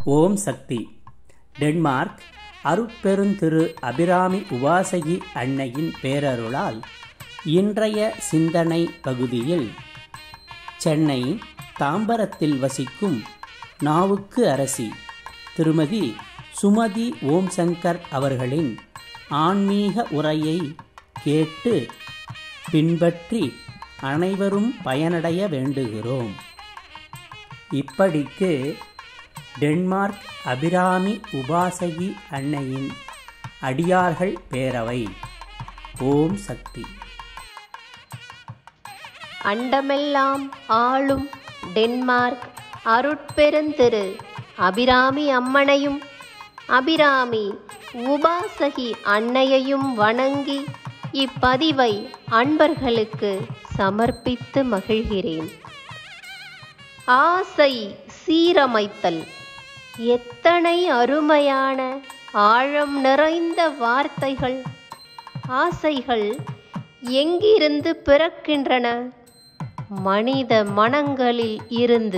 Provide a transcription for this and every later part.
ஓம் சக்தி Denmark அருட்பெருந்திரு அபிராமி உபாசகி அன்னையின் பேரருளால் இன்றைய சிந்தனை பகுதியில் சென்னை தாம்பரத்தில் வசிக்கும் நாவுக்கு அரசி திருமதி சுமதி ஓம் சங்கர் அவர்களின் ஆன்மீக உரையை கேட்டு பின்பற்றி அனைவரும் பயனடைய வேண்டுகிறோம் இப்படிக்கு டென்மார்க் அபிராமி உபாசகி அன்னையின் அடியார்கள் பேரவை ஓம் சக்தி அண்டமெல்லாம் ஆளும் டென்மார்க் அருட்பெருந்திரு அபிராமி அம்மனையும் அபிராமி உபாசகி அன்னையையும் வணங்கி இப்பதிவை அன்பர்களுக்கு சமர்ப்பித்து மகிழ்கிறேன் ஆசை சீரமைத்தல் எத்தனை அருமையான ஆழம் நிறைந்த வார்த்தைகள் ஆசைகள் எங்கிருந்து பிறக்கின்றன மனித மனங்களில் இருந்து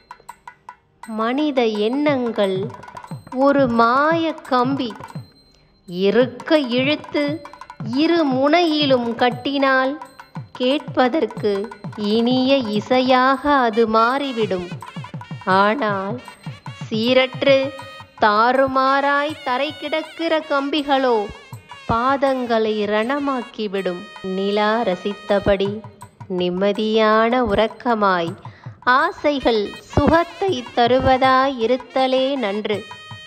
மனித எண்ணங்கள் ஒரு மாய கம்பி இருக்க இழுத்து இரு முனையிலும் கட்டினால் கேட்பதற்கு இனிய இசையாக அது மாறிவிடும் ஆனால் சீரற்று தாறுமாறாய் தரை கிடக்கிற கம்பிகளோ பாதங்களை ரணமாக்கிவிடும் நிலா ரசித்தபடி நிம்மதியான உறக்கமாய் ஆசைகள் சுகத்தை தருவதாய் இருத்தலே நன்று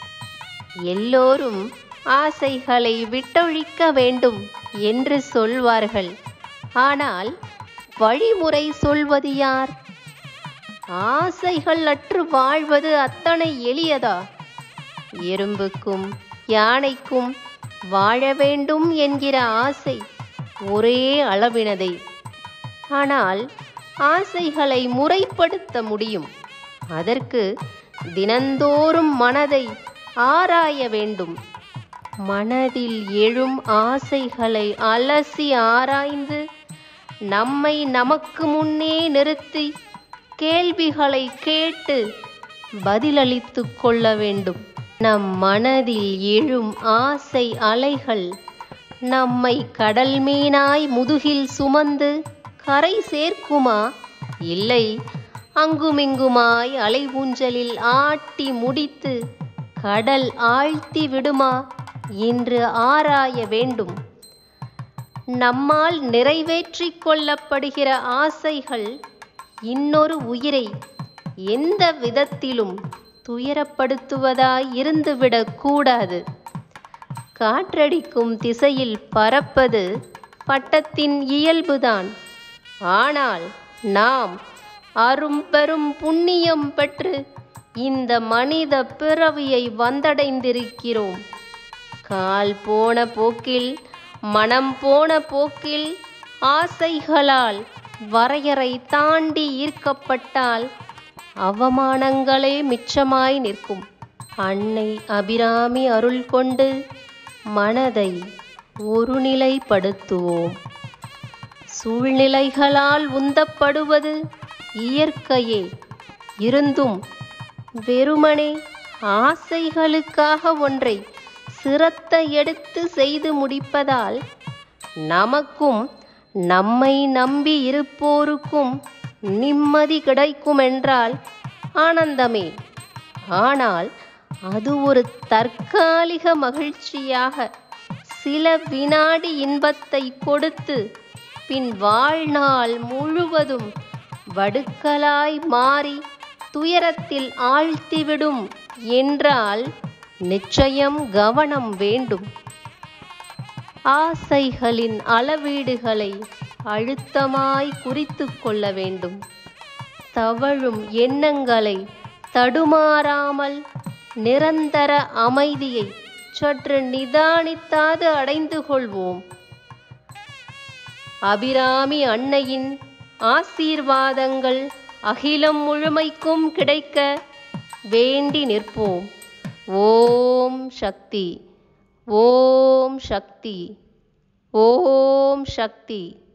எல்லோரும் ஆசைகளை விட்டொழிக்க வேண்டும் என்று சொல்வார்கள் ஆனால் வழிமுறை சொல்வது யார் ஆசைகள் அற்று வாழ்வது அத்தனை எளியதா எறும்புக்கும் யானைக்கும் வாழ வேண்டும் என்கிற ஆசை ஒரே அளவினதை ஆனால் ஆசைகளை முறைப்படுத்த முடியும் அதற்கு தினந்தோறும் மனதை ஆராய வேண்டும் மனதில் எழும் ஆசைகளை அலசி ஆராய்ந்து நம்மை நமக்கு முன்னே நிறுத்தி கேள்விகளை கேட்டு பதிலளித்து கொள்ள வேண்டும் நம் மனதில் எழும் ஆசை அலைகள் நம்மை கடல் மீனாய் முதுகில் சுமந்து கரை சேர்க்குமா இல்லை அங்குமிங்குமாய் அலை ஊஞ்சலில் ஆட்டி முடித்து கடல் ஆழ்த்தி விடுமா என்று ஆராய வேண்டும் நம்மால் நிறைவேற்றிக் கொள்ளப்படுகிற ஆசைகள் இன்னொரு உயிரை எந்த விதத்திலும் துயரப்படுத்துவதாய் இருந்துவிடக் கூடாது காற்றடிக்கும் திசையில் பறப்பது பட்டத்தின் இயல்புதான் ஆனால் நாம் அரும்பெரும் புண்ணியம் பெற்று இந்த மனித பிறவியை வந்தடைந்திருக்கிறோம் கால் போன போக்கில் மனம் போன போக்கில் ஆசைகளால் வரையறை தாண்டி ஈர்க்கப்பட்டால் அவமானங்களே மிச்சமாய் நிற்கும் அன்னை அபிராமி அருள் கொண்டு மனதை ஒருநிலைப்படுத்துவோம் சூழ்நிலைகளால் உந்தப்படுவது இயற்கையே இருந்தும் வெறுமனே ஆசைகளுக்காக ஒன்றை சிரத்த எடுத்து செய்து முடிப்பதால் நமக்கும் நம்மை நம்பி இருப்போருக்கும் நிம்மதி கிடைக்குமென்றால் ஆனந்தமே ஆனால் அது ஒரு தற்காலிக மகிழ்ச்சியாக சில வினாடி இன்பத்தை கொடுத்து பின் வாழ்நாள் முழுவதும் வடுக்கலாய் மாறி துயரத்தில் ஆழ்த்திவிடும் என்றால் நிச்சயம் கவனம் வேண்டும் ஆசைகளின் அளவீடுகளை அழுத்தமாய் குறித்து கொள்ள வேண்டும் தவழும் எண்ணங்களை தடுமாறாமல் நிரந்தர அமைதியை சற்று நிதானித்தாது அடைந்து கொள்வோம் அபிராமி அன்னையின் ஆசீர்வாதங்கள் அகிலம் முழுமைக்கும் கிடைக்க வேண்டி நிற்போம் ஓம் சக்தி ஓம் சக்தி ஓம் சக்தி